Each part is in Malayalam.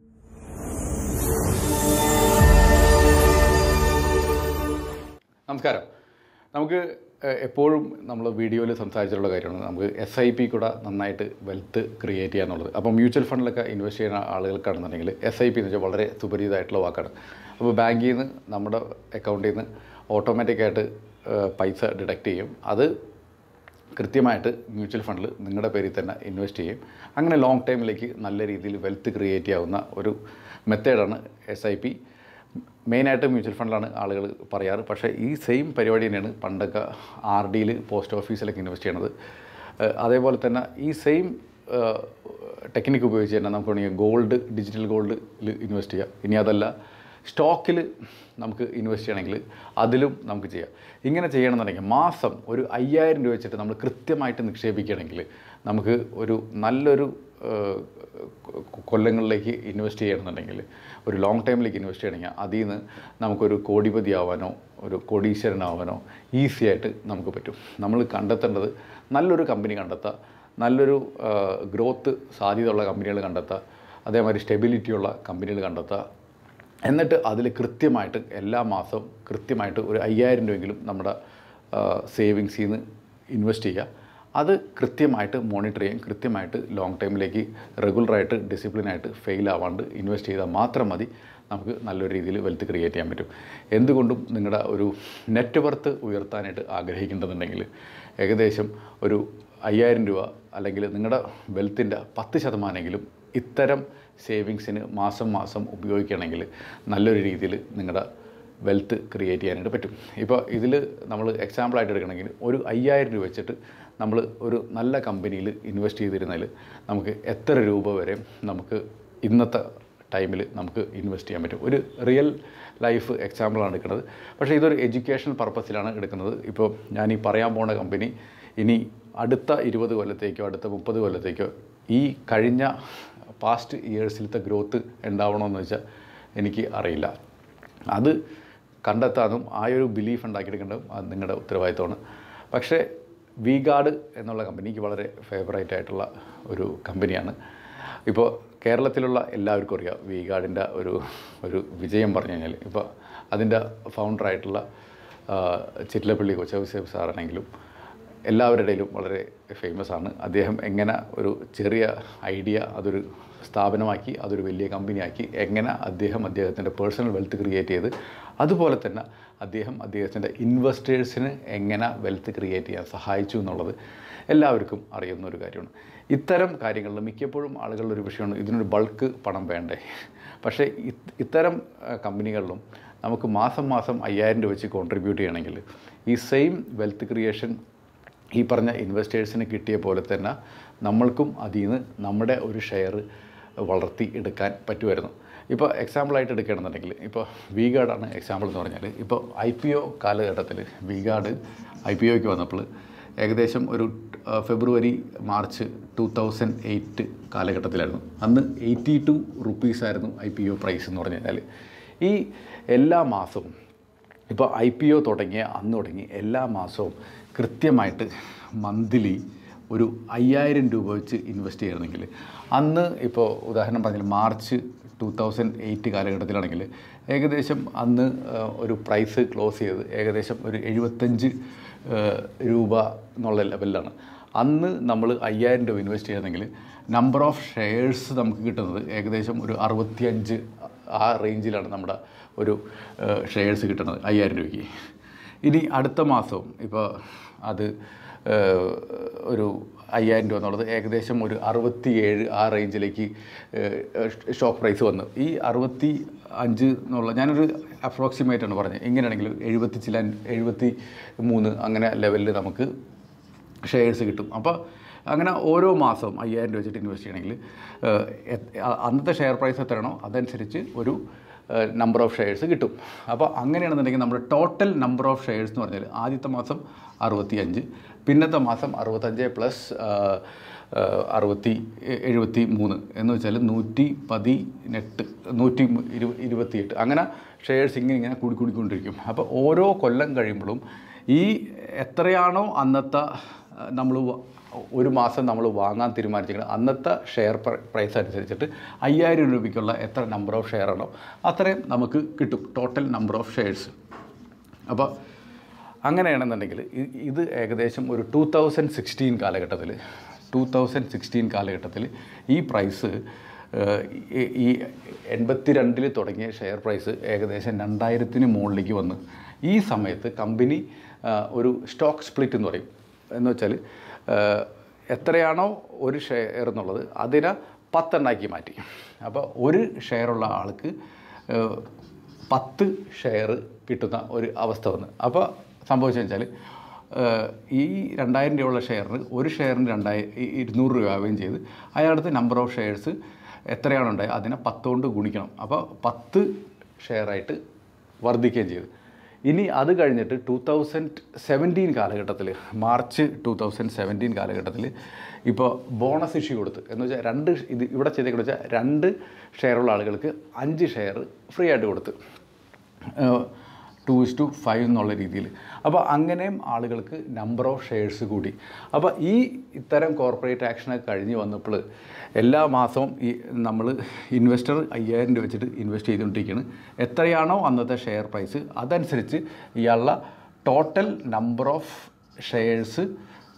നമസ്കാരം നമുക്ക് എഹ്, എപ്പോഴും നമ്മൾ വീഡിയോയിൽ സംസാരിച്ചിട്ടുള്ള കാര്യമാണ് നമുക്ക് എസ് ഐ പി കൂടെ നന്നായിട്ട് വെൽത്ത് ക്രിയേറ്റ് ചെയ്യുക എന്നുള്ളത് അപ്പോൾ മ്യൂച്വൽ ഫണ്ടിലൊക്കെ ഇൻവെസ്റ്റ് ചെയ്യുന്ന ആളുകൾക്കാണെന്നുണ്ടെങ്കിൽ എസ് ഐ പി എന്ന് വെച്ചാൽ വളരെ സുപരിചിതമായിട്ടുള്ള വാക്കാണ് അപ്പോൾ ബാങ്കിൽ നിന്ന് നമ്മുടെ അക്കൗണ്ടിൽ നിന്ന് ഓട്ടോമാറ്റിക്കായിട്ട് പൈസ ഡിഡക്റ്റ് ചെയ്യും അത് കൃത്യമായിട്ട് മ്യൂച്വൽ ഫണ്ടിൽ നിങ്ങളുടെ പേരിൽ തന്നെ ഇൻവെസ്റ്റ് ചെയ്യും അങ്ങനെ ലോങ് ടൈമിലേക്ക് നല്ല രീതിയിൽ വെൽത്ത് ക്രിയേറ്റ് ചെയ്യാവുന്ന ഒരു മെത്തേഡാണ് എസ് ഐ പി മെയിനായിട്ട് മ്യൂച്വൽ ഫണ്ടിലാണ് ആളുകൾ പറയാറ് പക്ഷേ ഈ സെയിം പരിപാടി തന്നെയാണ് പണ്ടൊക്കെ ആർ ഡിയിൽ പോസ്റ്റ് ഓഫീസിലൊക്കെ ഇൻവെസ്റ്റ് ചെയ്യണത് ഏഹ് അതേപോലെ തന്നെ ഈ സെയിം ടെക്നിക്ക് ഉപയോഗിച്ച് തന്നെ നമുക്ക് വേണമെങ്കിൽ ഗോൾഡ് ഡിജിറ്റൽ ഗോൾഡിൽ ഇൻവെസ്റ്റ് ചെയ്യാം ഇനി അതല്ല സ്റ്റോക്കിൽ നമുക്ക് ഇൻവെസ്റ്റ് ചെയ്യണമെങ്കിൽ അതിലും നമുക്ക് ചെയ്യാം ഇങ്ങനെ ചെയ്യണമെന്നുണ്ടെങ്കിൽ മാസം ഒരു അയ്യായിരം രൂപ വെച്ചിട്ട് നമ്മൾ കൃത്യമായിട്ട് നിക്ഷേപിക്കുകയാണെങ്കിൽ നമുക്ക് ഒരു നല്ലൊരു ഏഹ്, കൊ- കൊല്ലങ്ങളിലേക്ക് ഇൻവെസ്റ്റ് ചെയ്യണമെന്നുണ്ടെങ്കിൽ ഒരു ലോങ് ടൈമിലേക്ക് ഇൻവെസ്റ്റ് ചെയ്യണമെങ്കിൽ അതിൽ നിന്ന് നമുക്കൊരു കോടിപതി ആവാനോ ഒരു കോടീശ്വരനാവാനോ ഈസി ആയിട്ട് നമുക്ക് പറ്റും നമ്മൾ കണ്ടെത്തേണ്ടത് നല്ലൊരു കമ്പനി കണ്ടെത്തുക നല്ലൊരു ഗ്രോത്ത് സാധ്യതയുള്ള കമ്പനികൾ കണ്ടെത്തുക അതേമാതിരി സ്റ്റെബിലിറ്റിയുള്ള കമ്പനികൾ കണ്ടെത്തുക എന്നിട്ട് അതിൽ കൃത്യമായിട്ട് എല്ലാ മാസവും കൃത്യമായിട്ട് ഒരു അയ്യായിരം രൂപയെങ്കിലും നമ്മുടെ സേവിങ്സിൽ നിന്ന് ഇൻവെസ്റ്റ് ചെയ്യുക അത് കൃത്യമായിട്ട് മോണിറ്റർ ചെയ്യാൻ കൃത്യമായിട്ട് ലോങ് ടൈമിലേക്ക് റെഗുലറായിട്ട് ഡിസിപ്ലിനായിട്ട് ഫെയിൽ ആവാണ്ട് ഇൻവെസ്റ്റ് ചെയ്താൽ മാത്രം മതി നമുക്ക് നല്ലൊരു രീതിയിൽ വെൽത്ത് ക്രിയേറ്റ് ചെയ്യാൻ പറ്റും എന്തുകൊണ്ടും നിങ്ങളുടെ ഒരു നെറ്റ് വർത്ത് ഉയർത്താനായിട്ട് ആഗ്രഹിക്കുന്നുണ്ടെന്നുണ്ടെങ്കിൽ ഏകദേശം ഒരു അയ്യായിരം രൂപ അല്ലെങ്കിൽ നിങ്ങളുടെ വെൽത്തിൻ്റെ പത്ത് ശതമാനമെങ്കിലും ഇത്തരം സേവിങ്സിന് മാസം മാസം ഉപയോഗിക്കുകയാണെങ്കിൽ നല്ലൊരു രീതിയിൽ നിങ്ങളുടെ വെൽത്ത് ക്രിയേറ്റ് ചെയ്യാനായിട്ട് പറ്റും ഇപ്പോൾ ഇതിൽ നമ്മൾ എക്സാമ്പിളായിട്ട് എടുക്കണമെങ്കിൽ ഒരു അയ്യായിരം രൂപ വെച്ചിട്ട് നമ്മൾ ഒരു നല്ല കമ്പനിയിൽ ഇൻവെസ്റ്റ് ചെയ്തിരുന്നാൽ നമുക്ക് എത്ര രൂപ വരെ നമുക്ക് ഇന്നത്തെ ടൈമിൽ നമുക്ക് ഇൻവെസ്റ്റ് ചെയ്യാൻ പറ്റും ഒരു റിയൽ ലൈഫ് എക്സാമ്പിളാണ് എടുക്കുന്നത് പക്ഷേ ഇതൊരു എഡ്യൂക്കേഷണൽ പർപ്പസിലാണ് എടുക്കുന്നത് ഇപ്പോൾ ഞാൻ ഈ പറയാൻ പോണ കമ്പനി ഇനി അടുത്ത ഇരുപത് കൊല്ലത്തേക്കോ അടുത്ത മുപ്പത് കൊല്ലത്തേക്കോ ഈ കഴിഞ്ഞ പാസ്റ്റ് ഇയേഴ്സിലത്തെ ഗ്രോത്ത് ഉണ്ടാവണമെന്ന് വെച്ചാൽ എനിക്ക് അറിയില്ല അത് കണ്ടെത്താനും ആ ഒരു ബിലീഫ് ഉണ്ടാക്കിയെടുക്കേണ്ടതും അത് നിങ്ങളുടെ ഉത്തരവാദിത്തമാണ് പക്ഷേ വി ഗാർഡ് എന്നുള്ള കമ്പനിക്ക് വളരെ ഫേവറേറ്റ് ആയിട്ടുള്ള ഒരു കമ്പനിയാണ് ഇപ്പോൾ കേരളത്തിലുള്ള എല്ലാവർക്കും അറിയാം വി ഗാർഡിൻ്റെ ഒരു ഒരു വിജയം പറഞ്ഞു കഴിഞ്ഞാൽ ഇപ്പോൾ അതിൻ്റെ ഫൗണ്ടറായിട്ടുള്ള ചിറ്റിലപ്പള്ളി കൊച്ചൗസേബ് സാറാണെങ്കിലും എല്ലാവരുടെയിലും വളരെ ഫേമസ് ആണ് അദ്ദേഹം എങ്ങനെ ഒരു ചെറിയ ഐഡിയ അതൊരു സ്ഥാപനമാക്കി അതൊരു വലിയ കമ്പനിയാക്കി എങ്ങനെ അദ്ദേഹം അദ്ദേഹത്തിൻ്റെ പേഴ്സണൽ വെൽത്ത് ക്രിയേറ്റ് ചെയ്ത് അതുപോലെ തന്നെ അദ്ദേഹം അദ്ദേഹത്തിൻ്റെ ഇൻവെസ്റ്റേഴ്സിന് എങ്ങനെ വെൽത്ത് ക്രിയേറ്റ് ചെയ്യാൻ സഹായിച്ചു എന്നുള്ളത് എല്ലാവർക്കും അറിയുന്ന ഒരു കാര്യമാണ് ഇത്തരം കാര്യങ്ങളിൽ മിക്കപ്പോഴും ആളുകളുടെ ഒരു വിഷയമാണ് ഇതിനൊരു ബൾക്ക് പണം വേണ്ടേ പക്ഷേ ഇത് ഇത്തരം ആ, കമ്പനികളിലും നമുക്ക് മാസം മാസം അയ്യായിരം രൂപ വെച്ച് കോൺട്രിബ്യൂട്ട് ചെയ്യണമെങ്കിൽ ഈ സെയിം വെൽത്ത് ക്രിയേഷൻ ഈ പറഞ്ഞ ഇൻവെസ്റ്റേഴ്സിന് കിട്ടിയ പോലെ തന്നെ നമ്മൾക്കും അതിൽ നിന്ന് നമ്മുടെ ഒരു ഷെയർ വളർത്തി എടുക്കാൻ പറ്റുമായിരുന്നു ഇപ്പോൾ എക്സാമ്പിളായിട്ട് എടുക്കുകയാണെന്നുണ്ടെങ്കിൽ ഇപ്പോൾ വി ഗാർഡാണ് എക്സാമ്പിൾ എന്ന് പറഞ്ഞാൽ ഇപ്പോൾ ഐ പി ഒ കാലഘട്ടത്തിൽ വി ഗാർഡ് ഐ പി ഒക്ക് വന്നപ്പോൾ ഏകദേശം ഒരു ആ, February March two thousand eight കാലഘട്ടത്തിലായിരുന്നു അന്ന് എയ്റ്റി ടു റുപ്പീസായിരുന്നു ഐ പി ഒ പ്രൈസ് എന്ന് പറഞ്ഞു കഴിഞ്ഞാൽ ഈ എല്ലാ മാസവും ഇപ്പോൾ ഐ പി ഒ തുടങ്ങിയ അന്ന് തുടങ്ങി എല്ലാ മാസവും കൃത്യമായിട്ട് മന്ത്ലി ഒരു അയ്യായിരം രൂപ വെച്ച് ഇൻവെസ്റ്റ് ചെയ്യണമെങ്കിൽ അന്ന് ഇപ്പോൾ ഉദാഹരണം പറഞ്ഞാൽ മാർച്ച് ടു തൗസൻഡ് എയ്റ്റ് കാലഘട്ടത്തിലാണെങ്കിൽ ഏകദേശം അന്ന് ആ, ഒരു പ്രൈസ് ക്ലോസ് ചെയ്തത് ഏകദേശം ഒരു എഴുപത്തഞ്ച് ആ, രൂപ എന്നുള്ള ലെവലിലാണ് അന്ന് നമ്മൾ അയ്യായിരം രൂപ ഇൻവെസ്റ്റ് ചെയ്യണമെങ്കിൽ നമ്പർ ഓഫ് ഷെയർസ് നമുക്ക് കിട്ടുന്നത് ഏകദേശം ഒരു അറുപത്തിയഞ്ച് ആ റേഞ്ചിലാണ് നമ്മുടെ ഒരു ഷെയർസ് കിട്ടുന്നത് അയ്യായിരം രൂപയ്ക്ക് ഇനി അടുത്ത മാസവും ഇപ്പോൾ അത് ഏഹ്, ഒരു അയ്യായിരം രൂപ എന്നുള്ളത് ഏകദേശം ഒരു അറുപത്തി ഏഴ് ആ റേഞ്ചിലേക്ക് സ്റ്റോക്ക് പ്രൈസ് വന്നു ഈ അറുപത്തി അഞ്ച് എന്നുള്ള ഞാനൊരു അപ്രോക്സിമേറ്റ് ആണ് പറഞ്ഞത് എങ്ങനെയാണെങ്കിലും എഴുപത്തി ചില എഴുപത്തി മൂന്ന് അങ്ങനെ ലെവലിൽ നമുക്ക് ഷെയർസ് കിട്ടും അപ്പോൾ അങ്ങനെ ഓരോ മാസവും അയ്യായിരം രൂപ വെച്ചിട്ട് ഇൻവെസ്റ്റ് ചെയ്യണമെങ്കിൽ ഏഹ്, എ- അ- അന്നത്തെ ഷെയർ പ്രൈസ് എത്രയാണോ അതനുസരിച്ച് ഒരു നമ്പർ ഓഫ് ഷെയർസ് കിട്ടും അപ്പോൾ അങ്ങനെയാണെന്നുണ്ടെങ്കിൽ നമ്മുടെ ടോട്ടൽ നമ്പർ ഓഫ് ഷെയർസ് എന്ന് പറഞ്ഞാൽ ആദ്യത്തെ മാസം അറുപത്തി അഞ്ച് പിന്നത്തെ മാസം അറുപത്തഞ്ച് പ്ലസ് അറുപത്തി എഴുപത്തി മൂന്ന് എന്ന് വെച്ചാൽ നൂറ്റി പതിനെട്ട് നൂറ്റി ഇരു ഇരുപത്തിയെട്ട് അങ്ങനെ ഷെയർസ് ഇങ്ങനെ ഇങ്ങനെ കൂടി കൂടിക്കൊണ്ടിരിക്കും അപ്പോൾ ഓരോ കൊല്ലം കഴിയുമ്പോഴും ഈ എത്രയാണോ അന്നത്തെ നമ്മൾ ഒരു മാസം നമ്മൾ വാങ്ങാൻ തീരുമാനിച്ചെങ്കിൽ അന്നത്തെ ഷെയർ പ്രൈസ് അനുസരിച്ചിട്ട് അയ്യായിരം രൂപയ്ക്കുള്ള എത്ര നമ്പർ ഓഫ് ഷെയർ ആണോ അത്രയും നമുക്ക് കിട്ടും ടോട്ടൽ നമ്പർ ഓഫ് ഷെയർസ് അപ്പോൾ അങ്ങനെയാണെന്നുണ്ടെങ്കിൽ ഇ- ഇത് ഏകദേശം ഒരു ടൂ തൗസൻഡ് സിക്സ്റ്റീൻ കാലഘട്ടത്തിൽ ടൂ തൗസൻഡ് സിക്സ്റ്റീൻ കാലഘട്ടത്തിൽ ഈ പ്രൈസ് ഏഹ്, ഈ- ഈ എൺപത്തി രണ്ടിൽ തുടങ്ങിയ ഷെയർ പ്രൈസ് ഏകദേശം രണ്ടായിരത്തിന് മുകളിലേക്ക് വന്ന് ഈ സമയത്ത് കമ്പനി ആഹ്, ഒരു സ്റ്റോക്ക് സ്പ്ലിറ്റ് എന്ന് പറയും എന്ന് വെച്ചാൽ ഏഹ്, എത്രയാണോ ഒരു ഷെയർ എന്നുള്ളത് അതിനെ പത്തെണ്ണാക്കി മാറ്റി അപ്പോൾ ഒരു ഷെയറുള്ള ആൾക്ക് ഏഹ്, പത്ത് ഷെയർ കിട്ടുന്ന ഒരു അവസ്ഥ വന്ന് അപ്പോൾ സംഭവിച്ചതെന്ന് വെച്ചാൽ ഏഹ്, ഈ രണ്ടായിരം രൂപയുള്ള ഷെയറിന് ഒരു ഷെയറിന് രണ്ടായിരം ഇരുന്നൂറ് രൂപയാവുകയും ചെയ്ത് അയാളുടെ നമ്പർ ഓഫ് ഷെയർസ് എത്രയാണ് ഉണ്ടായത് അതിനെ പത്ത് കൊണ്ട് ഗുണിക്കണം അപ്പോൾ പത്ത് ഷെയറായിട്ട് വർദ്ധിക്കുകയും ചെയ്തു ഇനി അത് കഴിഞ്ഞിട്ട് ടൂ തൗസൻഡ് സെവൻറ്റീൻ കാലഘട്ടത്തിൽ മാർച്ച് ടൂ തൗസൻഡ് സെവൻറ്റീൻ കാലഘട്ടത്തിൽ ഇപ്പോൾ ബോണസ് ഇഷ്യൂ കൊടുത്ത് എന്ന് വെച്ചാൽ രണ്ട് ഇത് ഇവിടെ ചെയ്തേക്കെന്ന് വെച്ചാൽ രണ്ട് ഷെയറുള്ള ആളുകൾക്ക് അഞ്ച് ഷെയർ ഫ്രീ ആയിട്ട് കൊടുത്ത് ടു ഇസ് ടു ഫൈവ് എന്നുള്ള രീതിയിൽ അപ്പോൾ അങ്ങനെയും ആളുകൾക്ക് നമ്പർ ഓഫ് ഷെയർസ് കൂടി അപ്പോൾ ഈ ഇത്തരം കോർപ്പറേറ്റ് ആക്ഷനൊക്കെ കഴിഞ്ഞ് വന്നപ്പോൾ എല്ലാ മാസവും ഈ നമ്മൾ ഇൻവെസ്റ്റർ അയ്യായിരം രൂപ വെച്ചിട്ട് ഇൻവെസ്റ്റ് ചെയ്തുകൊണ്ടിരിക്കുകയാണ് എത്രയാണോ അന്നത്തെ ഷെയർ പ്രൈസ് അതനുസരിച്ച് ഇയാളുടെ ടോട്ടൽ നമ്പർ ഓഫ് ഷെയർസ്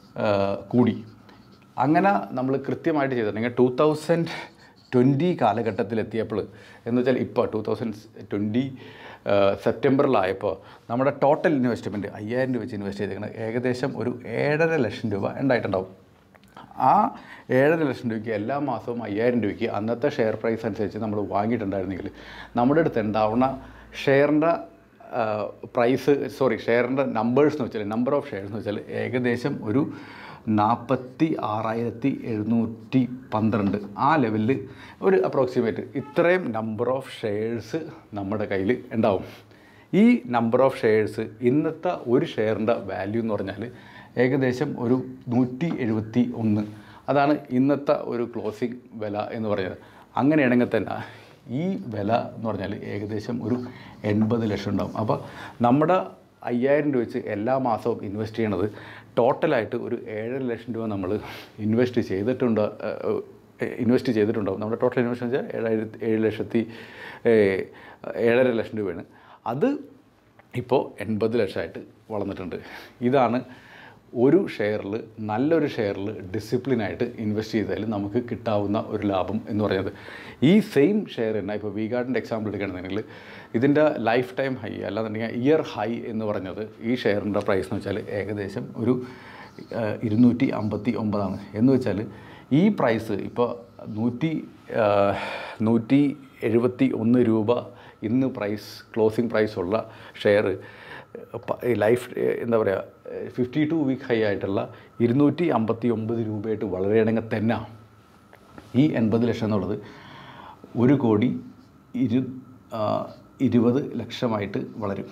കൂടി അങ്ങനെ നമ്മൾ കൃത്യമായിട്ട് ചെയ്തിട്ടുണ്ടെങ്കിൽ ടൂ തൗസൻഡ് ട്വൻറ്റി കാലഘട്ടത്തിലെത്തിയപ്പോൾ എന്ന് വെച്ചാൽ ഇപ്പോൾ ടൂ തൗസൻഡ് ട്വൻറ്റി സെപ്റ്റംബറിലായപ്പോൾ നമ്മുടെ ടോട്ടൽ ഇൻവെസ്റ്റ്മെൻറ്റ് അയ്യായിരം രൂപ വെച്ച് ഇൻവെസ്റ്റ് ചെയ്തിരിക്കുന്നത് ഏകദേശം ഒരു ഏഴര ലക്ഷം രൂപ ഉണ്ടായിട്ടുണ്ടാവും ആ ഏഴര ലക്ഷം രൂപയ്ക്ക് എല്ലാ മാസവും അയ്യായിരം രൂപയ്ക്ക് അന്നത്തെ ഷെയർ പ്രൈസ് അനുസരിച്ച് നമ്മൾ വാങ്ങിയിട്ടുണ്ടായിരുന്നെങ്കിൽ നമ്മുടെ അടുത്ത് ഉണ്ടാവുന്ന ഷെയറിൻ്റെ പ്രൈസ് സോറി ഷെയറിൻ്റെ നമ്പേഴ്സ് എന്ന് വെച്ചാൽ നമ്പർ ഓഫ് ഷെയർസ് എന്ന് വെച്ചാൽ ഏകദേശം ഒരു നാൽപ്പത്തി ആറായിരത്തി എഴുന്നൂറ്റി പന്ത്രണ്ട് ആ ലെവലിൽ ഒരു അപ്രോക്സിമേറ്റ് ഇത്രയും നമ്പർ ഓഫ് ഷെയർസ് നമ്മുടെ കയ്യിൽ ഉണ്ടാവും ഈ നമ്പർ ഓഫ് ഷെയർസ് ഇന്നത്തെ ഒരു ഷെയറിൻ്റെ വാല്യൂ എന്ന് പറഞ്ഞാൽ ഏകദേശം ഒരു നൂറ്റി എഴുപത്തി ഒന്ന് അതാണ് ഇന്നത്തെ ഒരു ക്ലോസിംഗ് വില എന്ന് പറയുന്നത് അങ്ങനെയാണെങ്കിൽ തന്നെ ഈ വില എന്ന് പറഞ്ഞാൽ ഏകദേശം ഒരു എൺപത് ലക്ഷം ഉണ്ടാവും അപ്പോൾ നമ്മുടെ അയ്യായിരം രൂപ വെച്ച് എല്ലാ മാസവും ഇൻവെസ്റ്റ് ചെയ്യണത് ടോട്ടലായിട്ട് ഒരു ഏഴര ലക്ഷം രൂപ നമ്മൾ ഇൻവെസ്റ്റ് ചെയ്തിട്ടുണ്ട് ഇൻവെസ്റ്റ് ചെയ്തിട്ടുണ്ടാവും നമ്മുടെ ടോട്ടൽ ഇൻവെസ്റ്റ് വെച്ചാൽ ഏഴായിരത്തി ഏഴ് ലക്ഷത്തി ഏഹ്, ഏഴര ലക്ഷം രൂപയാണ് അത് ഇപ്പോൾ എൺപത് ലക്ഷമായിട്ട് വളർന്നിട്ടുണ്ട് ഇതാണ് ഒരു ഷെയറിൽ നല്ലൊരു ഷെയറിൽ ഡിസിപ്ലിനായിട്ട് ഇൻവെസ്റ്റ് ചെയ്താൽ നമുക്ക് കിട്ടാവുന്ന ഒരു ലാഭം എന്ന് പറയുന്നത് ഈ സെയിം ഷെയർ തന്നെ ഇപ്പോൾ വി ഗാർഡിൻ്റെ എക്സാമ്പിൾ എടുക്കുകയാണെന്നുണ്ടെങ്കിൽ ഇതിൻ്റെ ലൈഫ് ടൈം ഹൈ അല്ലാന്നുണ്ടെങ്കിൽ ഇയർ ഹൈ എന്ന് പറഞ്ഞത് ഈ ഷെയറിൻ്റെ പ്രൈസ് എന്ന് വെച്ചാൽ ഏകദേശം ഒരു ഏഹ്, ഇരുന്നൂറ്റി അമ്പത്തി ഒമ്പതാണ് എന്ന് വെച്ചാൽ ഈ പ്രൈസ് ഇപ്പോൾ നൂറ്റി ഏഹ്, നൂറ്റി എഴുപത്തി ഒന്ന് രൂപ ഇന്ന് പ്രൈസ് ക്ലോസിംഗ് പ്രൈസ് ഉള്ള ഷെയർ ഈ ലൈഫ് എന്താ പറയുക ഫിഫ്റ്റി ടു വീക്ക് ഹൈ ആയിട്ടുള്ള ഇരുന്നൂറ്റി അമ്പത്തി ഒമ്പത് രൂപയായിട്ട് വളരെയാണെങ്കിൽ തന്നെ ഈ എൺപത് ലക്ഷം എന്നുള്ളത് ഒരു കോടി ഇരു ആ, ഇരുപത് ലക്ഷമായിട്ട് വളരും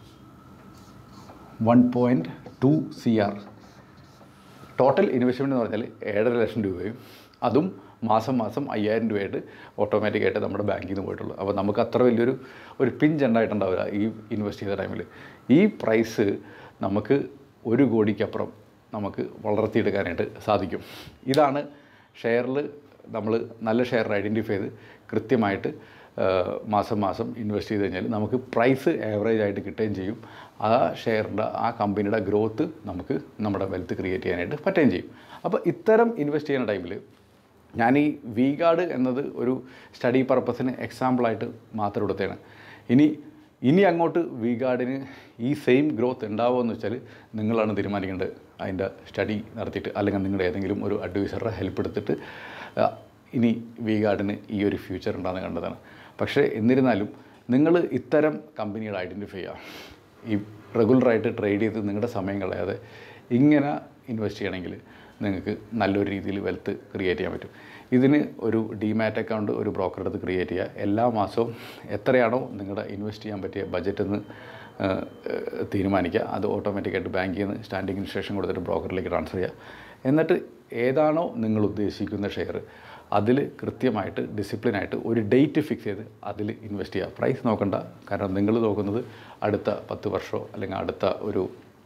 one point two C R total investment എന്ന് പറഞ്ഞാൽ ഏഴര ലക്ഷം രൂപയും അതും മാസം മാസം അയ്യായിരം രൂപയായിട്ട് ഓട്ടോമാറ്റിക്കായിട്ട് നമ്മുടെ ബാങ്കിൽ നിന്ന് പോയിട്ടുള്ളൂ അപ്പോൾ നമുക്ക് അത്ര വലിയൊരു ഒരു പിഞ്ച് ഉണ്ടായിട്ടുണ്ടാവില്ല ഈ ഇൻവെസ്റ്റ് ചെയ്ത ടൈമിൽ ഈ പ്രൈസ് നമുക്ക് ഒരു കോടിക്കപ്പുറം നമുക്ക് വളർത്തിയെടുക്കാനായിട്ട് സാധിക്കും ഇതാണ് ഷെയറിൽ നമ്മൾ നല്ല ഷെയർ ഐഡൻറ്റിഫൈ ചെയ്ത് കൃത്യമായിട്ട് ആ, മാസം മാസം ഇൻവെസ്റ്റ് ചെയ്ത് കഴിഞ്ഞാൽ നമുക്ക് പ്രൈസ് ആവറേജ് ആയിട്ട് കിട്ടുകയും ചെയ്യും ആ ഷെയറിൻ്റെ ആ കമ്പനിയുടെ ഗ്രോത്ത് നമുക്ക് നമ്മുടെ വെൽത്ത് ക്രിയേറ്റ് ചെയ്യാനായിട്ട് പറ്റുകയും ചെയ്യും അപ്പോൾ ഇത്തരം ഇൻവെസ്റ്റ് ചെയ്യുന്ന ടൈമിൽ ഞാൻ ഈ വി ഗാർഡ് എന്നത് ഒരു സ്റ്റഡി പർപ്പസിന് എക്സാമ്പിളായിട്ട് മാത്രം എടുത്തതാണ് ഇനി ഇനി അങ്ങോട്ട് വി ഗാർഡിന് ഈ സെയിം ഗ്രോത്ത് ഉണ്ടാവുമോ എന്ന് വെച്ചാൽ നിങ്ങളാണ് തീരുമാനിക്കേണ്ടത് അതിൻ്റെ സ്റ്റഡി നടത്തിയിട്ട് അല്ലെങ്കിൽ നിങ്ങളുടെ ഏതെങ്കിലും ഒരു അഡ്വൈസറുടെ ഹെൽപ്പ് എടുത്തിട്ട് ആ, ഇനി വി ഗാർഡിന് ഈ ഒരു ഫ്യൂച്ചർ ഉണ്ടാകുന്ന കണ്ടതാണ് പക്ഷേ എന്നിരുന്നാലും നിങ്ങൾ ഇത്തരം കമ്പനികൾ ഐഡൻറ്റിഫൈ ചെയ്യുക ഈ റെഗുലറായിട്ട് ട്രേഡ് ചെയ്ത് നിങ്ങളുടെ സമയം കളയാതെ ഇങ്ങനെ ഇൻവെസ്റ്റ് ചെയ്യണമെങ്കിൽ നിങ്ങൾക്ക് നല്ലൊരു രീതിയിൽ വെൽത്ത് ക്രിയേറ്റ് ചെയ്യാൻ പറ്റും ഇതിന് ഒരു ഡിമാറ്റ് അക്കൗണ്ട് ഒരു ബ്രോക്കർ അടുത്ത് ക്രിയേറ്റ് ചെയ്യുക എല്ലാ മാസവും എത്രയാണോ നിങ്ങളുടെ ഇൻവെസ്റ്റ് ചെയ്യാൻ പറ്റിയ ബജറ്റ് എന്ന് ഏഹ്, ഏഹ്, തീരുമാനിക്കുക അത് ഓട്ടോമാറ്റിക്കായിട്ട് ബാങ്കിൽ നിന്ന് സ്റ്റാൻഡിംഗ് ഇൻസ്ട്രക്ഷൻ കൊടുത്തിട്ട് ബ്രോക്കറിലേക്ക് ട്രാൻസ്ഫർ ചെയ്യുക എന്നിട്ട് ഏതാണോ നിങ്ങൾ ഉദ്ദേശിക്കുന്ന ഷെയർ അതിൽ കൃത്യമായിട്ട് ഡിസിപ്ലിനായിട്ട് ഒരു ഡേറ്റ് ഫിക്സ് ചെയ്ത് അതിൽ ഇൻവെസ്റ്റ് ചെയ്യുക പ്രൈസ് നോക്കണ്ട കാരണം നിങ്ങൾ നോക്കുന്നത് അടുത്ത പത്ത് വർഷമോ അല്ലെങ്കിൽ അടുത്ത ഒരു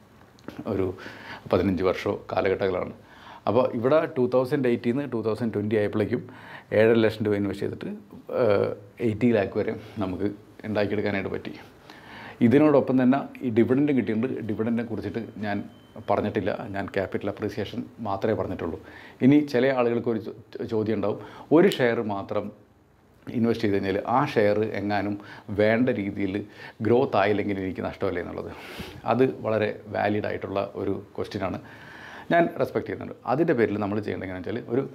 ഒരു പതിനഞ്ച് വർഷമോ കാലഘട്ടങ്ങളാണ് അപ്പോൾ ഇവിടെ ടൂ തൗസൻഡ് എയ്റ്റീന്ന് ടൂ തൗസൻഡ് ട്വൻറ്റി ആയപ്പോഴേക്കും ഏഴര ലക്ഷം രൂപ ഇൻവെസ്റ്റ് ചെയ്തിട്ട് എയ്റ്റി ലാക്ക് വരെ നമുക്ക് ഉണ്ടാക്കിയെടുക്കാനായിട്ട് പറ്റി ഇതിനോടൊപ്പം തന്നെ ഈ ഡിവിഡൻഡ് കിട്ടിയിട്ടുണ്ട് ഡിവിഡൻറ്റിനെ കുറിച്ചിട്ട് ഞാൻ പറഞ്ഞിട്ടില്ല ഞാൻ ക്യാപിറ്റൽ അപ്രീസിയേഷൻ മാത്രമേ പറഞ്ഞിട്ടുള്ളൂ ഇനി ചില ആളുകൾക്ക് ഒരു ചോ- ചോദ്യം ഉണ്ടാവും ഒരു ഷെയർ മാത്രം ഇൻവെസ്റ്റ് ചെയ്ത് കഴിഞ്ഞാൽ ആ ഷെയർ എങ്ങാനും വേണ്ട രീതിയിൽ ഗ്രോത്ത് ആയില്ലെങ്കിൽ എനിക്ക് നഷ്ടമല്ലേ എന്നുള്ളത് അത് വളരെ വാലിഡ് ആയിട്ടുള്ള ഒരു ക്വസ്റ്റ്യനാണ് ഞാൻ റെസ്പെക്റ്റ് ചെയ്യുന്നുണ്ട് അതിൻ്റെ പേരിൽ നമ്മൾ ചെയ്യേണ്ടത് എങ്ങനെയാണെന്ന് വെച്ചാൽ ഒരു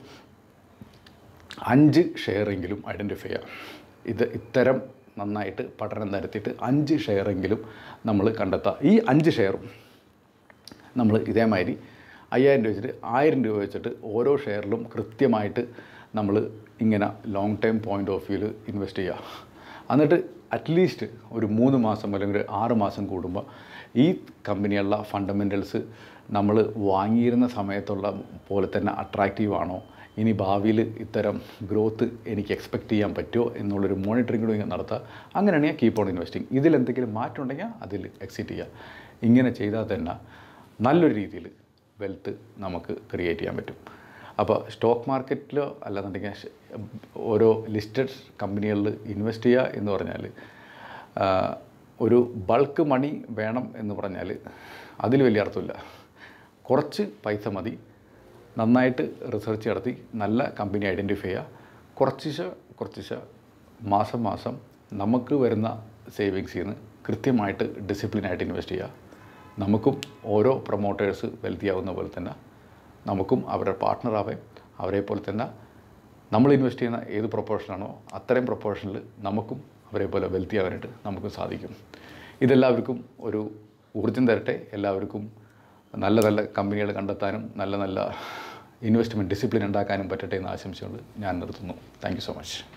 അഞ്ച് ഷെയറെങ്കിലും ഐഡൻറ്റിഫൈ ചെയ്യാം ഇത് ഇത്തരം നന്നായിട്ട് പഠനം നടത്തിയിട്ട് അഞ്ച് ഷെയറെങ്കിലും നമ്മൾ കണ്ടെത്തുക ഈ അഞ്ച് ഷെയറും നമ്മൾ ഇതേമാതിരി അയ്യായിരം രൂപ വെച്ചിട്ട് ആയിരം രൂപ വെച്ചിട്ട് ഓരോ ഷെയറിലും കൃത്യമായിട്ട് നമ്മൾ ഇങ്ങനെ ലോങ് ടൈം പോയിൻ്റ് ഓഫ് വ്യൂവിൽ ഇൻവെസ്റ്റ് ചെയ്യുക എന്നിട്ട് അറ്റ്ലീസ്റ്റ് ഒരു മൂന്ന് മാസം അല്ലെങ്കിൽ ഒരു ആറ് മാസം കൂടുമ്പോൾ ഈ കമ്പനിയുള്ള ഫണ്ടമെൻ്റൽസ് നമ്മൾ വാങ്ങിയിരുന്ന സമയത്തുള്ള പോലെ തന്നെ അട്രാക്റ്റീവ് ആണോ ഇനി ഭാവിയിൽ ഇത്തരം ഗ്രോത്ത് എനിക്ക് എക്സ്പെക്റ്റ് ചെയ്യാൻ പറ്റുമോ എന്നുള്ളൊരു മോണിറ്ററിംഗ് കൂടി നടത്തുക അങ്ങനെയാണെങ്കിൽ കീപ്പ് ഓൺ ഇൻവെസ്റ്റിംഗ് ഇതിൽ എന്തെങ്കിലും മാറ്റം ഉണ്ടെങ്കിൽ അതിൽ എക്സിറ്റ് ചെയ്യുക ഇങ്ങനെ ചെയ്താൽ തന്നെ നല്ലൊരു രീതിയിൽ വെൽത്ത് നമുക്ക് ക്രിയേറ്റ് ചെയ്യാൻ പറ്റും അപ്പോൾ സ്റ്റോക്ക് മാർക്കറ്റിലോ അല്ലാന്നുണ്ടെങ്കിൽ ഷ- ഓരോ ലിസ്റ്റഡ് കമ്പനികളിൽ ഇൻവെസ്റ്റ് ചെയ്യുക എന്ന് പറഞ്ഞാൽ ആ, ഒരു ബൾക്ക് മണി വേണം എന്ന് പറഞ്ഞാൽ അതിൽ വലിയ അർത്ഥമില്ല കുറച്ച് പൈസ മതി നന്നായിട്ട് റിസർച്ച് നടത്തി നല്ല കമ്പനി ഐഡൻറ്റിഫൈ ചെയ്യുക കുറച്ചിശ കുറച്ചിശ മാസം മാസം നമുക്ക് വരുന്ന സേവിങ്സിൽ നിന്ന് കൃത്യമായിട്ട് ഡിസിപ്ലിനായിട്ട് ഇൻവെസ്റ്റ് ചെയ്യുക നമുക്കും ഓരോ പ്രൊമോട്ടേഴ്സ് വെൽത്തിയാവുന്ന പോലെ തന്നെ നമുക്കും അവരുടെ പാർട്ട്ണറാവേം അവരെ പോലെ തന്നെ നമ്മൾ ഇൻവെസ്റ്റ് ചെയ്യുന്ന ഏത് പ്രൊപ്പോർഷനാണോ അത്രയും പ്രൊപ്പോർഷനിൽ നമുക്കും അവരെ പോലെ വെൽത്തി ആവാനായിട്ട് നമുക്ക് സാധിക്കും ഇതെല്ലാവർക്കും ഒരു ഊർജ്ജം തരട്ടെ എല്ലാവർക്കും നല്ല നല്ല കമ്പനികൾ കണ്ടെത്താനും നല്ല നല്ല ഇൻവെസ്റ്റ്മെൻറ്റ് ഡിസിപ്ലിൻ ഉണ്ടാക്കാനും പറ്റട്ടെ എന്ന് ആശംസിച്ചുകൊണ്ട് ഞാൻ നിർത്തുന്നു താങ്ക് യു സോ മച്ച്